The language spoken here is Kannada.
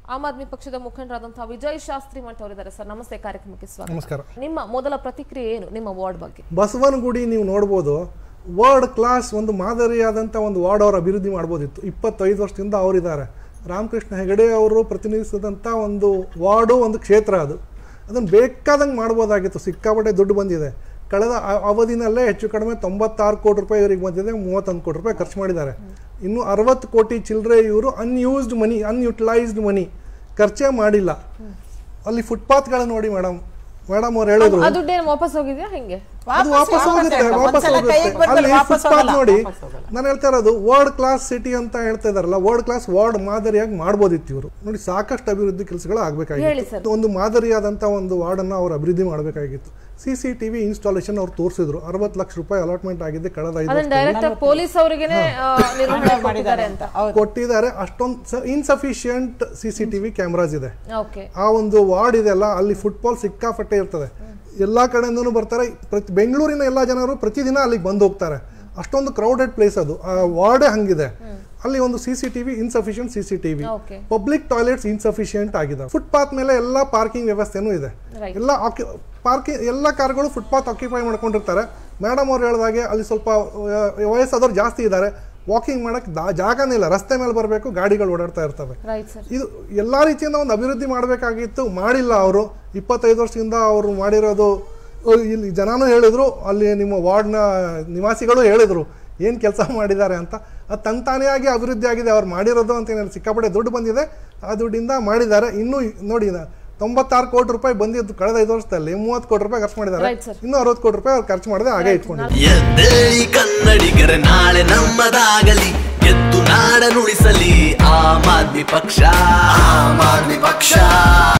ಆಮ್ ಆದ್ಮಿ ಪಕ್ಷದ ಮುಖಂಡರಾದಂತಹ ವಿಜಯ್ ಶಾಸ್ತ್ರಿ ಮಠ್ ಅವರಿದ್ದಾರೆ ಸರ್ ನಮಸ್ತೆ ಕಾರ್ಯಕ್ರಮಕ್ಕೆ ಸ್ವಾಗತ ನಮಸ್ಕಾರ ನಿಮ್ಮ ಮೊದಲ ಪ್ರತಿಕ್ರಿಯೆ ಏನು ನಿಮ್ಮ ವಾರ್ಡ್ ಬಗ್ಗೆ ಬಸವನಗುಡಿ ನೀವು ನೋಡ್ಬೋದು ವರ್ಲ್ಡ್ ಕ್ಲಾಸ್ ಒಂದು ಮಾದರಿಯಾದಂಥ ಒಂದು ವಾರ್ಡ್ ಅವರು ಅಭಿವೃದ್ಧಿ ಮಾಡ್ಬೋದಿತ್ತು ಇಪ್ಪತ್ತೈದು ವರ್ಷದಿಂದ ಅವರಿದ್ದಾರೆ ರಾಮಕೃಷ್ಣ ಹೆಗಡೆ ಅವರು ಪ್ರತಿನಿಧಿಸಿದಂಥ ಒಂದು ವಾರ್ಡು ಒಂದು ಕ್ಷೇತ್ರ ಅದು ಅದನ್ನು ಬೇಕಾದಂಗೆ ಮಾಡ್ಬೋದಾಗಿತ್ತು ಸಿಕ್ಕಾಪಟ್ಟೆ ದುಡ್ಡು ಬಂದಿದೆ ಕಳೆದ ಅ- ಅವಧಿನಲ್ಲೇ ಹೆಚ್ಚು ಕಡಿಮೆ ತೊಂಬತ್ತಾರು ಕೋಟಿ ರೂಪಾಯಿ ಇವರಿಗೆ ಬಂದಿದೆ ಮೂವತ್ತೊಂದು ಕೋಟಿ ರೂಪಾಯಿ ಖರ್ಚು ಮಾಡಿದ್ದಾರೆ ಇನ್ನು ಅರವತ್ತು ಕೋಟಿ ಚಿಲ್ಲರೆ ಇವರು ಅನ್ಯೂಸ್ಡ್ ಮನಿ ಅನ್ಯುಟಿಲೈಸ್ಡ್ ಮನಿ ಖರ್ಚೇ ಮಾಡಿಲ್ಲ ಅಲ್ಲಿ ಫುಟ್ಪಾತ್ಗಳು ನೋಡಿ ಮೇಡಮ್ ಮೇಡಮ್ ಅವ್ರು ಹೇಳಿದ್ರು ಆ ದುಡ್ಡೇನು ವಾಪಸ್ ಹೋಗಿದ್ಯಾ ಹೆಂಗೆ ಅದು ವಾಪಸ್ ಹೋಗುತ್ತೆ ವಾಪಸ್ ಒಂದ್ಸಲ ಹೋಗುತ್ತೆ ಕೈಗೆ ಬಂದ್ರೆ ಅಲ್ಲಿ ವಾಪಸ್ ಫುಟ್ಪಾತ್ ಹೋಗಲ್ಲ. ನೋಡಿ ವಾಪಸ್ ಹೋಗಲ್ಲ. ನಾನು ಹೇಳ್ತಾ ಇರೋದು ವರ್ಲ್ಡ್ ಕ್ಲಾಸ್ ಸಿಟಿ ಅಂತ ಹೇಳ್ತಾ ಇದಾರಲ್ಲ ವರ್ಲ್ಡ್ ಕ್ಲಾಸ್ ವಾರ್ಡ್ ಮಾದರಿಯಾಗಿ ಮಾಡ್ಬೋದಿತ್ತು ಇವರು ನೋಡಿ ಸಾಕಷ್ಟು ಅಭಿವೃದ್ಧಿ ಕೆಲಸಗಳು ಹೇಳಿ ಆಗಬೇಕಾಗಿತ್ತು ಸರ್. ಒಂದು ಮಾದರಿಯಾದಂಥ ಒಂದು ವಾರ್ಡನ್ನು ಅವ್ರು ಅಭಿವೃದ್ಧಿ ಮಾಡಬೇಕಾಗಿತ್ತು C C T V installation ಅವ್ರು ತೋರಿಸಿದ್ರು ಅರವತ್ತು ಲಕ್ಷ ರೂಪಾಯಿ ಅಲಾಟ್ಮೆಂಟ್ ಆಗಿದೆ ಕಳೆದ ಐದು ಅದನ್ನ ಡೈರೆಕ್ಟ್ ಆಗಿ ಪೊಲೀಸ್ ಅವರಿಗೆನೆ ನಿರ್ವಹಣೆ ಕೊಟ್ಟಿದ್ದಾರೆ ಅಂತ ವರ್ಷ ಕೊಟ್ಟಿದ್ದಾರೆ ಅಷ್ಟೊಂದು insufficient C C T V cameras ಇದೆ ಓಕೆ ಆ ಒಂದು ವಾರ್ಡ್ ಇದೆಲ್ಲ ಅಲ್ಲಿ ಫುಟ್ಬಾಲ್ ಸಿಕ್ಕಾಪಟ್ಟೆ ಇರ್ತದೆ ಎಲ್ಲ ಕಡೆಯಿಂದನೂ ಬರ್ತಾರೆ ಪ್ರತಿ ಬೆಂಗಳೂರಿನ ಎಲ್ಲ ಜನರು ಪ್ರತಿದಿನ ಅಲ್ಲಿಗೆ ಬಂದು ಹೋಗ್ತಾರೆ ಅಷ್ಟೊಂದು ಕ್ರೌಡೆಡ್ ಪ್ಲೇಸ್ ಅದು ಆ ವಾರ್ಡೇ ಹಂಗಿದೆ ಅಲ್ಲಿ ಒಂದು C C T V insufficient C C T V Okay. Public toilets insufficient ಆಗಿದೆ ಫುಟ್ಪಾತ್ ಮೇಲೆ ಎಲ್ಲ ಪಾರ್ಕಿಂಗ್ ವ್ಯವಸ್ಥೆನೂ ಇದೆ Right. ಎಲ್ಲ ಪಾರ್ಕಿಂಗ್ ಎಲ್ಲ ಕಾರ್ಗಳು ಫುಟ್ಪಾತ್ ಆಕ್ಯುಪೈ ಮಾಡ್ಕೊಂಡಿರ್ತಾರೆ ಮೇಡಮ್ ಅವ್ರು ಹೇಳಿದಾಗೆ ಅಲ್ಲಿ ಸ್ವಲ್ಪ ಆ, ವಯಸ್ಸಾದವ್ರು ಜಾಸ್ತಿ ಇದ್ದಾರೆ ವಾಕಿಂಗ್ ಮಾಡಕ್ಕೆ ದಾ- ಜಾಗನೇ ಇಲ್ಲ ರಸ್ತೆ ಮೇಲೆ ಬರಬೇಕು ಗಾಡಿಗಳು ಓಡಾಡ್ತಾ ಇರ್ತವೆ ರೈಟ್ ಸರ್ ಇದು ಎಲ್ಲ ರೀತಿಯಿಂದ ಒಂದು ಅಭಿವೃದ್ಧಿ ಮಾಡಬೇಕಾಗಿತ್ತು ಮಾಡಿಲ್ಲ ಅವರು ಇಪ್ಪತ್ತೈದು ವರ್ಷದಿಂದ ಅವರು ಮಾಡಿರೋದು ಅ, ಇಲ್ಲಿ ಜನನೂ ಹೇಳಿದ್ರು ಅಲ್ಲಿ ನಿಮ್ಮ ವಾರ್ಡ್ನ ನಿವಾಸಿಗಳು ಹೇಳಿದ್ರು ಏನು ಕೆಲಸ ಮಾಡಿದ್ದಾರೆ ಅಂತ ಅದು ತಂತಾನೆಯಾಗಿ ಅಭಿವೃದ್ಧಿ ಆಗಿದೆ ಅವ್ರು ಮಾಡಿರೋದು ಅಂತ ಏನಿಲ್ಲ ಸಿಕ್ಕಾಪಟ್ಟೆ ದುಡ್ಡು ಬಂದಿದೆ ಆ ದುಡ್ಡಿಂದ ಮಾಡಿದ್ದಾರೆ ಇನ್ನೂ ನೋಡಿ ನಾ- ತೊಂಬತ್ತಾರು ಕೋಟಿ ರೂಪಾಯಿ ಬಂದಿದ್ದು ಕಳೆದ ಐದು ವರ್ಷದಲ್ಲಿ ಮೂವತ್ತು ಕೋಟಿ ರೂಪಾಯಿ ಖರ್ಚು ಮಾಡಿದ್ದಾರೆ Right, sir. ಇನ್ನೂ ಅರವತ್ತು ಕೋಟಿ ರೂಪಾಯಿ ಅವ್ರು ಖರ್ಚು ಮಾಡದೆ ಹಾಗೆ ಇಟ್ಕೊಂಡಿದ್ದಾರೆ ಎದ್ದೇಳಿ ಕನ್ನಡಿಗರ ನಾಳೆ ನಮ್ಮದಾಗಲಿ ಎದ್ದು ನಾಡನುಳಿಸಲಿ ಆಮ್ ಆದ್ಮಿ ಪಕ್ಷ